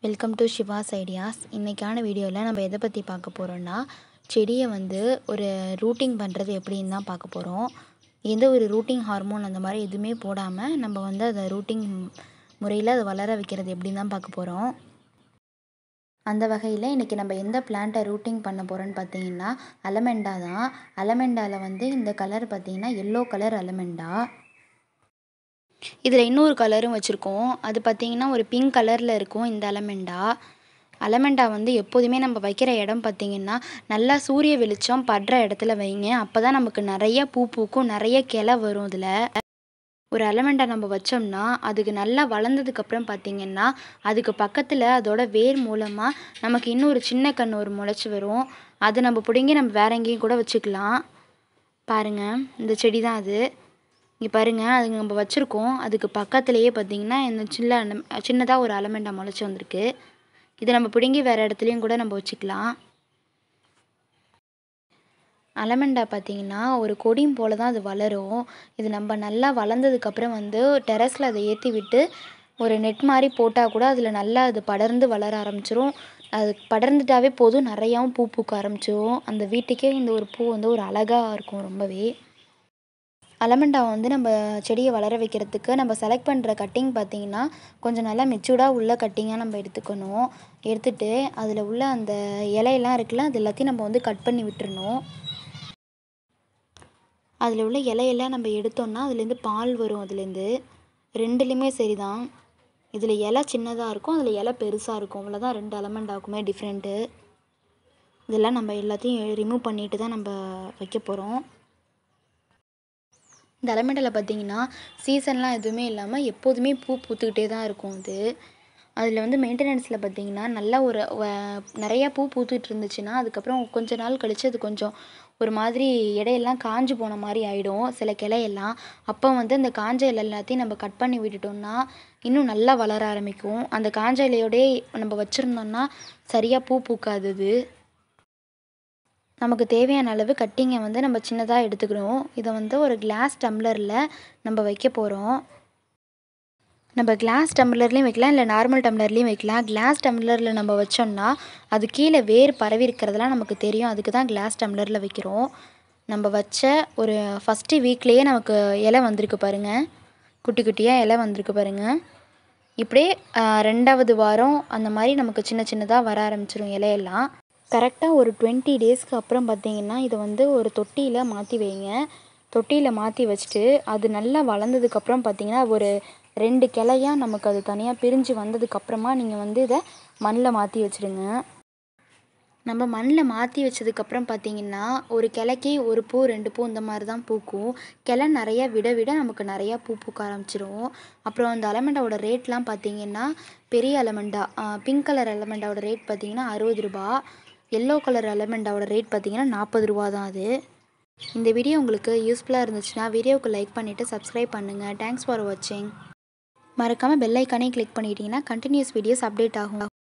welcome to ஷிவாஸ் ideas இன்றைக்கான வீடியோவில் நம்ம எதை பற்றி பார்க்க போகிறோன்னா செடியை வந்து ஒரு ரூட்டிங் பண்ணுறது எப்படின்னு தான் பார்க்க போகிறோம் எந்த ஒரு ரூட்டிங் ஹார்மோன் அந்த மாதிரி எதுவுமே போடாமல் நம்ம வந்து அதை ரூட்டிங் முறையில் அதை வளர வைக்கிறது எப்படின்னு தான் பார்க்க போகிறோம் அந்த வகையில் இன்றைக்கி நம்ம எந்த பிளான்ட்டை ரூட்டிங் பண்ண போகிறோன்னு பார்த்தீங்கன்னா அலமெண்டா தான் அலமெண்டாவில் வந்து இந்த கலர் பார்த்தீங்கன்னா எல்லோ கலர் அலமெண்டா இதில் இன்னொரு கலரும் வச்சுருக்கோம் அது பார்த்திங்கன்னா ஒரு பிங்க் கலரில் இருக்கும் இந்த அலமெண்டா அலமெண்டா வந்து எப்போதுமே நம்ம வைக்கிற இடம் பார்த்திங்கன்னா நல்லா சூரிய வெளிச்சம் படுற இடத்துல வைங்க அப்போ தான் நமக்கு நிறைய பூ பூக்கும் நிறைய கிளை வரும் இதில் ஒரு அலமெண்டா நம்ம வச்சோம்னா அதுக்கு நல்லா வளர்ந்ததுக்கப்புறம் பார்த்திங்கன்னா அதுக்கு பக்கத்தில் அதோட வேர் மூலமாக நமக்கு இன்னும் ஒரு சின்ன கன்று ஒரு முளைச்சி வரும் அதை நம்ம பிடுங்கி நம்ம வேற எங்கேயும் கூட வச்சுக்கலாம் பாருங்கள் இந்த செடி தான் அது இங்கே பாருங்கள் அது நம்ம வச்சுருக்கோம் அதுக்கு பக்கத்துலேயே பார்த்திங்கன்னா இந்த சின்ன சின்னதாக ஒரு அலமெண்டா முளைச்சி வந்திருக்கு இதை நம்ம பிடுங்கி வேறு இடத்துலையும் கூட நம்ம வச்சுக்கலாம் அலமெண்டா பார்த்திங்கன்னா ஒரு கொடியும் போல் தான் அது வளரும் இது நம்ம நல்லா வளர்ந்ததுக்கப்புறம் வந்து டெரஸில் அதை ஏற்றி விட்டு ஒரு நெட் மாதிரி போட்டால் கூட அதில் நல்லா அது படர்ந்து வளர ஆரம்பிச்சிரும் அது படர்ந்துட்டாவே போதும் நிறையாவும் பூ பூக்க ஆரம்பிச்சிரும் அந்த வீட்டுக்கே இந்த ஒரு பூ வந்து ஒரு அழகாக இருக்கும் ரொம்பவே அலமெண்டாவை வந்து நம்ம செடியை வளர வைக்கிறதுக்கு நம்ம செலக்ட் பண்ணுற கட்டிங் பார்த்திங்கன்னா கொஞ்சம் நல்லா மெச்சூர்டாக உள்ள கட்டிங்காக நம்ம எடுத்துக்கணும் எடுத்துகிட்டு அதில் உள்ள அந்த இலையெல்லாம் இருக்குல்ல அது எல்லாத்தையும் நம்ம வந்து கட் பண்ணி விட்டுறணும் அதில் உள்ள இலையெல்லாம் நம்ம எடுத்தோம்னா அதுலேருந்து பால் வரும் அதுலேருந்து ரெண்டுலேயுமே சரி தான் இதில் இலை சின்னதாக இருக்கும் அதில் இலை பெருசாக இருக்கும் அவ்வளோதான் ரெண்டு அலமெண்டாக்குமே டிஃப்ரெண்ட்டு இதெல்லாம் நம்ம எல்லாத்தையும் ரிமூவ் பண்ணிட்டு தான் நம்ம வைக்க போகிறோம் இந்த அலமெண்டாவில் பார்த்தீங்கன்னா சீசன்லாம் எதுவுமே இல்லாமல் எப்போதுமே பூ பூத்துக்கிட்டே தான் இருக்கும் அது அதில் வந்து மெயின்டெனன்ஸில் பார்த்தீங்கன்னா நல்லா ஒரு நிறையா பூ பூத்துட்டு இருந்துச்சுன்னா அதுக்கப்புறம் கொஞ்ச நாள் கழித்து அது கொஞ்சம் ஒரு மாதிரி இடையெல்லாம் காஞ்சு போன மாதிரி ஆகிடும் சில கிளையெல்லாம் அப்போ வந்து அந்த காஞ்ச இலை எல்லாத்தையும் நம்ம கட் பண்ணி விட்டுட்டோம்னா இன்னும் நல்லா வளர ஆரம்பிக்கும் அந்த காஞ்ச இலையோடே நம்ம வச்சுருந்தோம்னா சரியாக பூ பூக்காது அது நமக்கு தேவையான அளவு கட்டிங்கை வந்து நம்ம சின்னதாக எடுத்துக்கணும் இதை வந்து ஒரு கிளாஸ் டம்ளரில் நம்ம வைக்க போகிறோம் நம்ம கிளாஸ் டம்ளர்லேயும் வைக்கலாம் இல்லை நார்மல் டம்ளர்லேயும் வைக்கலாம் கிளாஸ் டம்ளரில் நம்ம வச்சோம்னா அது கீழே வேர் பரவி இருக்கிறதெல்லாம் நமக்கு தெரியும் அதுக்கு தான் கிளாஸ் டம்ளரில் வைக்கிறோம் நம்ம வச்ச ஒரு ஃபஸ்ட்டு வீக்லேயே நமக்கு இலை வந்திருக்கு பாருங்கள் குட்டி குட்டியாக இலை வந்திருக்கு பாருங்கள் இப்படியே ரெண்டாவது வாரம் அந்த மாதிரி நமக்கு சின்ன சின்னதாக வர ஆரம்பிச்சிரும் இலையெல்லாம் கரெக்டாக ஒரு டுவெண்ட்டி டேஸ்க்கு அப்புறம் பார்த்திங்கன்னா இதை வந்து ஒரு தொட்டியில் மாற்றி வைங்க தொட்டியில் மாற்றி வச்சுட்டு அது நல்லா வளர்ந்ததுக்கப்புறம் பார்த்திங்கன்னா ஒரு ரெண்டு கிளையாக நமக்கு அது தனியாக பிரிஞ்சு வந்ததுக்கப்புறமா நீங்கள் வந்து இதை மண்ணில் மாற்றி வச்சுடுங்க நம்ம மண்ணில் மாற்றி வச்சதுக்கப்புறம் பார்த்திங்கன்னா ஒரு கிளைக்கு ஒரு பூ ரெண்டு பூ இந்த மாதிரி தான் பூக்கும் கிளை நிறையா விட விட நமக்கு நிறையா பூ பூக்க ஆரம்பிச்சிரும் அப்புறம் அந்த அலமெண்டாவோட ரேட்லாம் பார்த்திங்கன்னா பெரிய அலமெண்டா பிங்க் கலர் அலமெண்டாவோட ரேட் பார்த்திங்கன்னா அறுபது ரூபா எல்லோ கலர் அலமெண்டாவோட ரேட் பார்த்திங்கன்னா நாற்பது ரூபா தான் அது இந்த வீடியோ உங்களுக்கு யூஸ்ஃபுல்லாக இருந்துச்சுன்னா வீடியோவுக்கு லைக் பண்ணிவிட்டு சப்ஸ்கிரைப் பண்ணுங்கள் தேங்க்ஸ் ஃபார் வாட்சிங் மறக்காமல் பெல் ஐக்கானே கிளிக் பண்ணிட்டீங்கன்னா கண்டினியூஸ் வீடியோஸ் அப்டேட் ஆகும்